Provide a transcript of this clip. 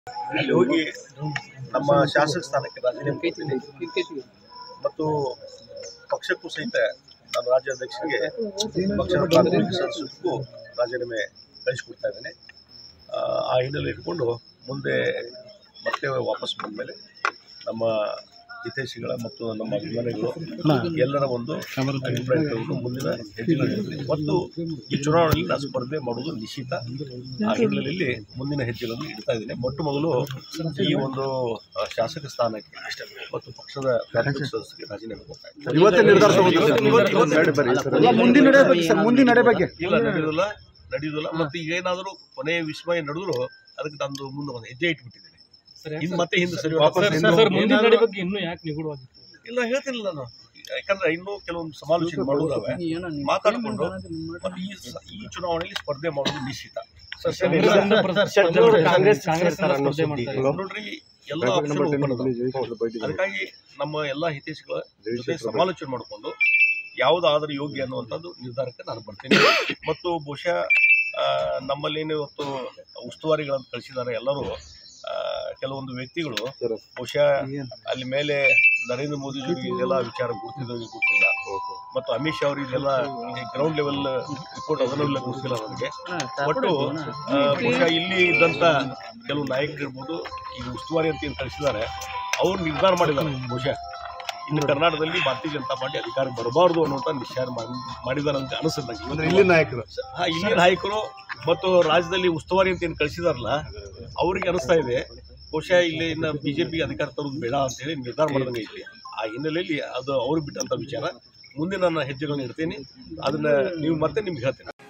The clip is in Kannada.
ಅಲ್ಲಿ ಹೋಗಿ ನಮ್ಮ ಶಾಸಕ ಸ್ಥಾನಕ್ಕೆ ರಾಜೀನಾಮೆ ಕೊಡ್ತೀನಿ ಮತ್ತು ಪಕ್ಷಕ್ಕೂ ಸಹಿತ ನಾನು ರಾಜ್ಯಾಧ್ಯಕ್ಷರಿಗೆ ಪಕ್ಷದ ಪ್ರಾಥಮಿಕ ಸದಸ್ಯರಿಗೂ ರಾಜೀನಾಮೆ ಕಳಿಸ್ಕೊಡ್ತಾ ಇದ್ದೇನೆ ಆ, ಆ ಹಿನ್ನೆಲೆ ಇಟ್ಕೊಂಡು ಮುಂದೆ ಮತ್ತೆ ವಾಪಸ್ ಬಂದ ಮೇಲೆ ನಮ್ಮ ಹಿತೈಷಿಗಳ ಮತ್ತು ನಮ್ಮ ಅಭಿಮಾನಿಗಳು ಎಲ್ಲರ ಒಂದು ಅಭಿಪ್ರಾಯ ತಗೊಂಡು ಮುಂದಿನ ಹೆಜ್ಜೆಗಳಿರ್ತದೆ ಮತ್ತು ಈ ಚುನಾವಣೆಯಲ್ಲಿ ನಾನು ಸ್ಪರ್ಧೆ ಮಾಡುವುದು ನಿಶ್ಚಿತ ಆ ಹಿನ್ನೆಲೆಯಲ್ಲಿ ಮುಂದಿನ ಹೆಜ್ಜೆಗಳನ್ನು ಇಡ್ತಾ ಇದ್ದೀನಿ ಮೊಟ್ಟ ಮೊದಲು ಈ ಒಂದು ಆ, ಶಾಸಕ ಸ್ಥಾನಕ್ಕೆ ಮತ್ತು ಪಕ್ಷದ ಪ್ರಾಥಮಿಕ ಸದಸ್ಯರಿಗೆ ರಾಜೀನಾಮೆ ಕೊಡ್ತಾ ಇದ್ದೀನಿ. ಇವತ್ತೇ ನಿರ್ಧಾರ ತಗೊಂಡ್ರು ಸರ್. ಇವತ್ತು- ಇವತ್ತು- ಅಲ್ಲ, ಮುಂದಿನ ನಡೆ ಬಗ್ಗೆ ಸರ್ ಮುಂದಿನ ನಡೆ ಬಗ್ಗೆ ಇಲ್ಲ ನಡೆಯುವುದಿಲ್ಲ ನಡೆಯುವುದಿಲ್ಲ ಮತ್ತೆ ಈಗ ಏನಾದರೂ ಕೊನೆಯ ವಿಸ್ಮಯ ನಡೆದ್ರು ಅದಕ್ಕೆ ನಂದು ಮುಂದೆ ಒಂದು ಹೆಜ್ಜೆ ಇಟ್ಬಿಟ್ಟಿದ್ದೀನಿ ಇನ್ನು ಮತ್ತೆ ಹಿಂದೆ ಸರಿ ವಾಪಸ್ ವಾಪಸ್ ಹಿಂದೆ ಸರ್ ಮುಂದಿನ ಏನಾದ್ರು- ನಡೆ ಬಗ್ಗೆ ಇನ್ನೂ ಯಾಕೆ ನಿಗೂಢವಾಗಿತ್ತು ಇಲ್ಲ ಹೇಳ್ತಿಲ್ಲ ನಾನು ಯಾಕಂದ್ರೆ ಇನ್ನೂ ಕೆಲವೊಂದು ಸಮಾಲೋಚನೆ ಮಾಡೋದಾವೆ ಮಾತಾಡಿಕೊಂಡು ಮತ್ತೆ ಈ ಸ- ಈ ಚುನಾವಣೆಯಲ್ಲಿ ಸ್ಪರ್ಧೆ ಮಾಡೋದು ನಿಶ್ಚಿತ ಕಾಂಗ್ರೆಸ್ನಿಂದ ಪ್ರ- ಕಾಂಗ್ರೆಸ್ ಕಾಂಗ್ರೆಸ್ನಿಂದ ಸ್ಪರ್ಧೆ ಮಾಡ್ತಾ ಇದ್ದಾರೆ. ನೋಡ್ರಿ ಎಲ್ಲ ಆಪ್ಷನ್ ಓಪನ್ ಅದಾವ ಅದಕ್ಕಾಗಿ ನಮ್ಮ ಎಲ್ಲ ಹಿತೈಷಿಗಳ ಜೊತೆ ಸಮಾಲೋಚನೆ ಮಾಡಿಕೊಂಡು ಯಾವುದಾದ್ರೂ ಯೋಗ್ಯ ಅನ್ನುವಂಥದ್ದು ನಿರ್ಧಾರಕ್ಕೆ ನಾನು ಬರ್ತೀನಿ ಮತ್ತು ಬಹುಶಃ ಆ, ನಮ್ಮಲ್ಲೇನು ಇವತ್ತು ಉಸ್ತುವಾರಿಗಳನ್ನು ಕಳಿಸಿದ್ದಾರೆ ಎಲ್ಲರೂ ಆ, ಕೆಲವೊಂದು ವ್ಯಕ್ತಿಗಳು ಬಹುಶಃ ಅಲ್ಲಿ ಮೇಲೆ ನರೇಂದ್ರ ಮೋದಿಜಿಗೆ ಇದೆಲ್ಲ ವಿಚಾರ ಗೊತ್ತಿದ್ದವರಿಗೆ ಗೊತ್ತಿಲ್ಲ ಮತ್ತು ಅಮಿತ್ ಶಾ ಅವರು ಇದೆಲ್ಲ ಗ್ರೌಂಡ್ ಲೆವೆಲ್ ರಿಪೋರ್ಟ್ ಅದನ್ನೆಲ್ಲ ಗೊತ್ತಿಲ್ಲ ನನಗೆ ಒಟ್ಟು ಆ, ಬಹುಶಃ ಇಲ್ಲಿ ಇದ್ದಂಥ ಕೆಲವು ನಾಯಕರು ಇರ್ಬೋದು ಈಗ ಉಸ್ತುವಾರಿ ಅಂತ ಏನು ಕಳಿಸಿದ್ದಾರೆ ಅವ್ರು ನಿರ್ಧಾರ ಮಾಡಿದ್ದಾರೆ ಬಹುಶಃ ಇನ್ನು ಕರ್ನಾಟಕದಲ್ಲಿ ಭಾರತೀಯ ಜನತಾ ಪಾರ್ಟಿ ಅಧಿಕಾರ ಬರಬಾರ್ದು ಅನ್ನುವಂಥ ನಿಶ್ಚಯ ಮಾಡಿದ್ದಾರೆ ಅಂತ ಅನಿಸುತ್ತೆ ನನಗೆ. ಇಲ್ಲಿ ನಾಯಕರು ಹಾ, ಇಲ್ಲಿ ನಾಯಕರು ಮತ್ತು ರಾಜ್ಯದಲ್ಲಿ ಉಸ್ತುವಾರಿ ಅಂತ ಏನು ಕಳಿಸಿದಾರಲ್ಲ ಅವ್ರಿಗೆ ಅನಿಸ್ತಾ ಇದೆ ಬಹುಶಃ ಇಲ್ಲಿ ಇನ್ನು ಬಿಜೆಪಿಗೆ ಅಧಿಕಾರ ತರೋದು ಬೇಡ ಅಂತೇಳಿ ನಿರ್ಧಾರ ಮಾಡಿದಂಗೆ ಐತಿ ಆ ಹಿನ್ನೆಲೆಯಲ್ಲಿ ಅದು ಅವ್ರಿಗೆ ಬಿಟ್ಟಂತ ವಿಚಾರ ಮುಂದೆ ನನ್ನ ಹೆಜ್ಜೆಗಳನ್ನ ಇಡ್ತೀನಿ ಅದನ್ನ ನೀವು ಮತ್ತೆ ನಿಮ್ಗೆ ಹೇಳ್ತೀನಿ